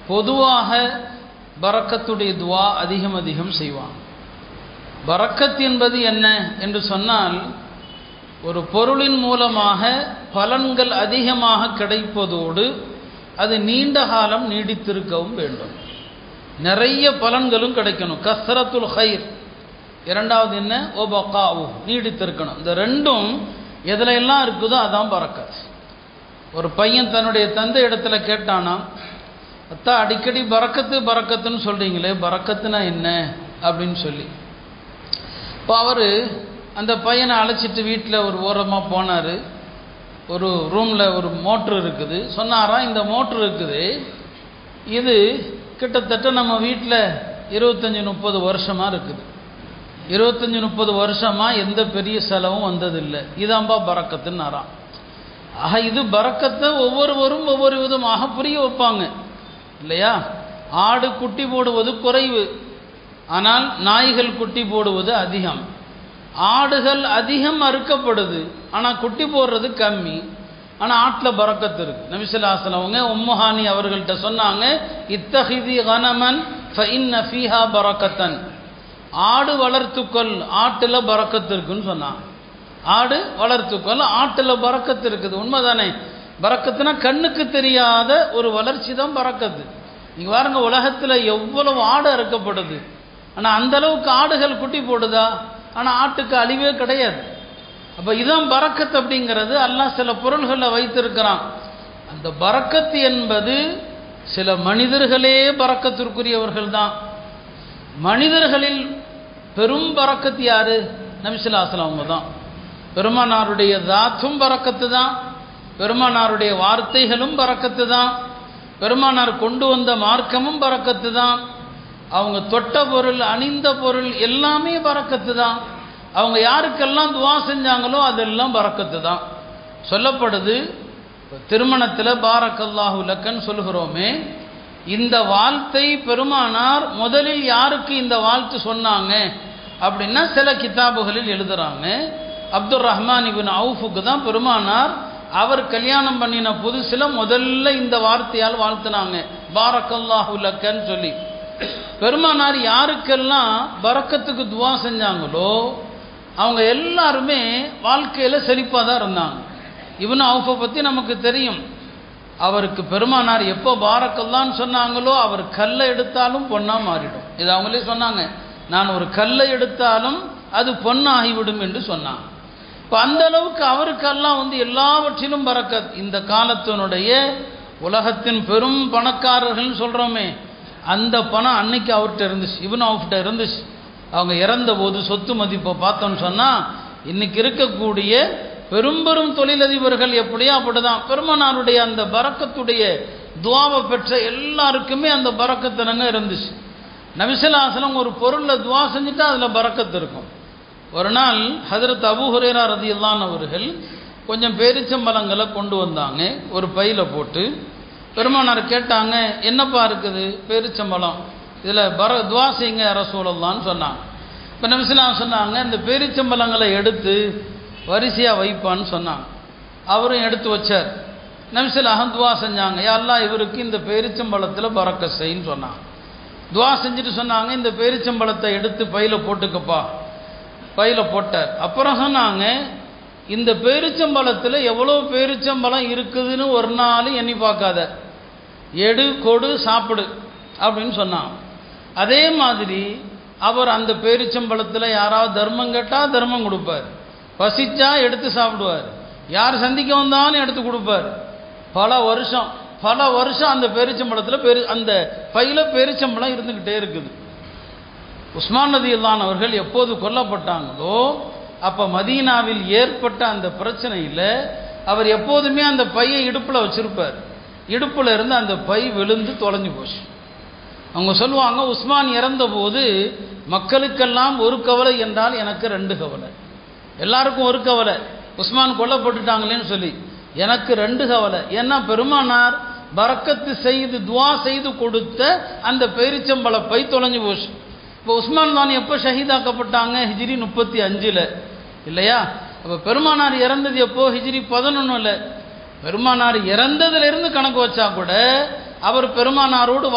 பொதுவாக பரக்கத்துடைய துவா அதிகம் அதிகம் செய்வாங்க பரக்கத் என்பது என்ன என்று சொன்னால் ஒரு பொருளின் மூலமாக பலன்கள் அதிகமாக கிடைப்பதோடு அது நீண்ட காலம் நீடித்திருக்கவும் வேண்டும் நிறைய பலன்களும் கிடைக்கணும் கஸ்ரத்துல் ஹைர் இரண்டாவது என்ன ஓபக்காவு நீடித்திருக்கணும் இந்த ரெண்டும் எதுல எல்லாம் இருக்குதோ அதான் பறக்கத் ஒரு பையன் தன்னுடைய தந்தை இடத்துல கேட்டானா அத்தா அடிக்கடி பறக்கத்து பறக்கத்துன்னு சொல்றீங்களே பறக்கத்துனா என்ன அப்படின்னு சொல்லி இப்போ அவர் அந்த பையனை அழைச்சிட்டு வீட்டில் ஒரு ஓரமாக போனார் ஒரு ரூமில் ஒரு மோட்ரு இருக்குது சொன்னாராம் இந்த மோட்ரு இருக்குது இது கிட்டத்தட்ட நம்ம வீட்டில் இருபத்தஞ்சி முப்பது வருஷமாக இருக்குது இருபத்தஞ்சி முப்பது வருஷமாக எந்த பெரிய செலவும் வந்ததில்லை இதாம்பா பறக்கத்துன்னாராம் ஆக இது பறக்கத்தை ஒவ்வொருவரும் ஒவ்வொரு விதமாக புரிய வைப்பாங்க இல்லையா ஆடு குட்டி போடுவது குறைவு ஆனால் நாய்கள் குட்டி போடுவது அதிகம் ஆடுகள் அதிகம் அறுக்கப்படுது ஆனால் குட்டி போடுறது கம்மி ஆனால் ஆட்டில் பறக்கத்து இருக்கு நபிசுல்லாசலம் அவங்க உம்முஹானி அவர்கள்ட்ட சொன்னாங்க இத்தஹிதி கனமன் ஃபீஹா பறக்கத்தன் ஆடு வளர்த்துக்கொள் ஆட்டில் பறக்கத்து இருக்குன்னு சொன்னாங்க ஆடு வளர்த்துக்கொள் ஆட்டில் பறக்கத்து இருக்குது உண்மைதானே பறக்கத்துனா கண்ணுக்கு தெரியாத ஒரு வளர்ச்சி தான் பறக்கத்து நீங்கள் பாருங்க உலகத்தில் எவ்வளவு ஆடு அறுக்கப்படுது ஆனால் அந்த அளவுக்கு ஆடுகள் குட்டி போடுதா ஆனால் ஆட்டுக்கு அழிவே கிடையாது அப்போ இதான் பறக்கத் அப்படிங்கிறது அல்லாஹ் சில பொருள்களை வைத்திருக்கிறான் அந்த பறக்கத்து என்பது சில மனிதர்களே பறக்கத்திற்குரியவர்கள் தான் மனிதர்களில் பெரும் பறக்கத்து யாரு நபிசுல்லாசலம் அவங்க தான் பெருமானாருடைய தாத்தும் பறக்கத்து தான் பெருமானாருடைய வார்த்தைகளும் பறக்கத்து தான் பெருமானார் கொண்டு வந்த மார்க்கமும் பறக்கத்து தான் அவங்க தொட்ட பொருள் அணிந்த பொருள் எல்லாமே பறக்கத்து தான் அவங்க யாருக்கெல்லாம் துவா செஞ்சாங்களோ அதெல்லாம் பறக்கத்து தான் சொல்லப்படுது திருமணத்தில் பாரக்கல்லாஹு லக்கன்னு சொல்கிறோமே இந்த வாழ்த்தை பெருமானார் முதலில் யாருக்கு இந்த வாழ்த்து சொன்னாங்க அப்படின்னா சில கிதாபுகளில் எழுதுறாங்க அப்துல் ரஹ்மான் இபின் அவுஃபுக்கு தான் பெருமானார் அவர் கல்யாணம் பண்ணின புதுசில் முதல்ல இந்த வார்த்தையால் வாழ்த்துனாங்க பாரக்கல்லாஹு லக்கன்னு சொல்லி பெருமானார் யாருக்கெல்லாம் பறக்கத்துக்கு துவா செஞ்சாங்களோ அவங்க எல்லாருமே வாழ்க்கையில் செழிப்பாக தான் இருந்தாங்க இவனு அவுஃபை பற்றி நமக்கு தெரியும் அவருக்கு பெருமானார் எப்போ பாரக்கல்லான்னு சொன்னாங்களோ அவர் கல்லை எடுத்தாலும் பொண்ணாக மாறிடும் இது அவங்களே சொன்னாங்க நான் ஒரு கல்லை எடுத்தாலும் அது பொண்ணாகிவிடும் என்று சொன்னாங்க இப்போ அந்த அளவுக்கு அவருக்கெல்லாம் வந்து எல்லாவற்றிலும் பறக்கத் இந்த காலத்தினுடைய உலகத்தின் பெரும் பணக்காரர்கள்னு சொல்கிறோமே அந்த பணம் அன்னைக்கு அவர்கிட்ட இருந்துச்சு இவன் அவர்கிட்ட இருந்துச்சு அவங்க இறந்த போது சொத்து மதிப்பை பார்த்தோன்னு சொன்னால் இன்னைக்கு இருக்கக்கூடிய பெரும் பெரும் தொழிலதிபர்கள் எப்படியோ அப்படிதான் பெருமனாருடைய அந்த பறக்கத்துடைய துவாவை பெற்ற எல்லாருக்குமே அந்த பறக்கத்தினங்க இருந்துச்சு நபிசலாசலம் ஒரு பொருளில் துவா செஞ்சுட்டா அதில் பறக்கத்து இருக்கும் ஒரு நாள் ஹதரத் அபு ஹுரேரா ரதியல்லான் அவர்கள் கொஞ்சம் பேரிச்சம்பழங்களை கொண்டு வந்தாங்க ஒரு பையில் போட்டு பெருமானார் கேட்டாங்க என்னப்பா இருக்குது பேரிச்சம்பழம் இதில் பர துவா செய்யுங்க ரசூலல்லான்னு சொன்னாங்க இப்போ நபிஸ்லாம் சொன்னாங்க இந்த பேரிச்சம்பழங்களை எடுத்து வரிசையாக வைப்பான்னு சொன்னாங்க அவரும் எடுத்து வச்சார் நபிசிலாக துவா செஞ்சாங்க யாரெல்லாம் இவருக்கு இந்த பேரிச்சம்பழத்தில் பறக்க செய்ன்னு சொன்னாங்க துவா செஞ்சுட்டு சொன்னாங்க இந்த பேரிச்சம்பழத்தை எடுத்து பையில் போட்டுக்கப்பா பையில் போட்டார் அப்புறம் சொன்னாங்க இந்த பேரிச்சம்பழத்தில் எவ்வளோ பேரிச்சம்பழம் இருக்குதுன்னு ஒரு நாள் எண்ணி பார்க்காத எடு கொடு சாப்பிடு அப்படின்னு சொன்னான் அதே மாதிரி அவர் அந்த பேரிச்சம்பழத்தில் யாராவது தர்மம் கேட்டால் தர்மம் கொடுப்பார் பசிச்சா எடுத்து சாப்பிடுவார் யார் சந்திக்க வந்தாலும் எடுத்து கொடுப்பார் பல வருஷம் பல வருஷம் அந்த பேரிச்சம்பழத்தில் பெரு அந்த பையில பேரிச்சம்பழம் இருந்துக்கிட்டே இருக்குது உஸ்மான் நதி அவர்கள் எப்போது கொல்லப்பட்டாங்களோ அப்போ மதீனாவில் ஏற்பட்ட அந்த பிரச்சனையில் அவர் எப்போதுமே அந்த பையை இடுப்பில் வச்சிருப்பார் இடுப்பில் இருந்து அந்த பை விழுந்து தொலைஞ்சு போச்சு அவங்க சொல்லுவாங்க உஸ்மான் இறந்தபோது மக்களுக்கெல்லாம் ஒரு கவலை என்றால் எனக்கு ரெண்டு கவலை எல்லாருக்கும் ஒரு கவலை உஸ்மான் கொல்லப்பட்டுட்டாங்களேன்னு சொல்லி எனக்கு ரெண்டு கவலை ஏன்னா பெருமானார் பறக்கத்து செய்து துவா செய்து கொடுத்த அந்த பேரிச்சம்பள பை தொலைஞ்சு போச்சு இப்போ உஸ்மான் தான் எப்போ ஷஹீதாக்கப்பட்டாங்க ஹிஜ்ரி முப்பத்தி அஞ்சில் இல்லையா அப்போ பெருமானார் இறந்தது எப்போ ஹிஜ்ரி பதினொன்றில் பெருமானார் இறந்ததுலேருந்து கணக்கு வச்சா கூட அவர் பெருமானாரோடு